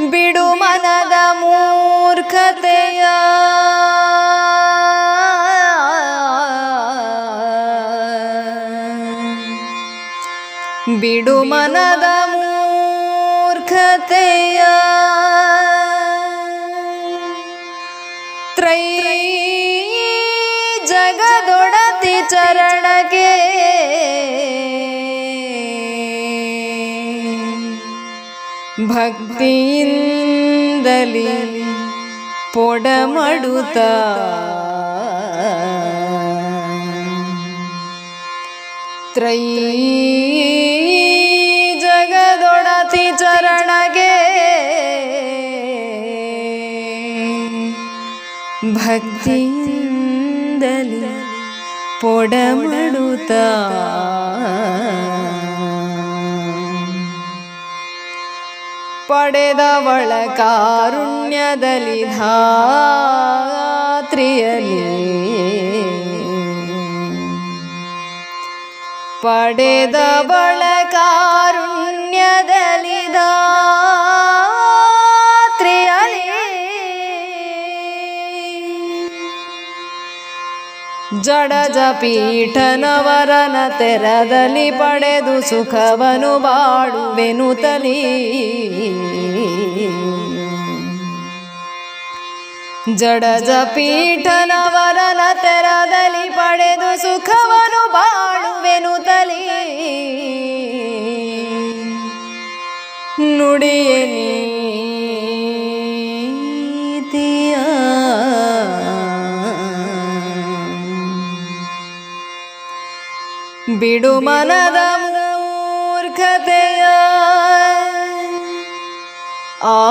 ಬಿಡು ಮನದ ಮೂರ್ಖತೆಯ ಬಿಡು ಮನದ ಮೂರ್ಖತೆಯ ತ್ರೈ ಜಗದೊಡತಿ ಚರಣಗೆ ಭಕ್ತಿಯಿಂದಲಿ ಪೊಡಮಡುತ್ತ ತ್ರೈ ಜಗದೊಡತಿ ಚರಣಗೆ ಭಕ್ತಿಯಿಂದಲಿ ಪೊಡಮಡುತ್ತ ಪಡೆದವಳ ಕಾರುಣ್ಯದಲ್ಲಿ ಧಾತ್ರಿಯಲಿ ಪಡೆದವಳ ಕಾರುಣ್ಯದಲ್ಲಿ ಧಾತ್ರಿಯಲಿ ಜಡಜ ಪೀಠನವರನ ತೆರದಲ್ಲಿ ಪಡೆದು ಸುಖವನು ಬಾಳುವೆನು ತಲಿ ಜಡಜ ಪೀಠನವರನ ತೆರದಲ್ಲಿ ಪಡೆದು ಸುಖವನು ಬಾಳುವೆನು ತಲಿ ನುಡಿಯ ನೀತಿಯ ಬಿಡು ಮನದ ಮೂರ್ಖತೆಯ ಆ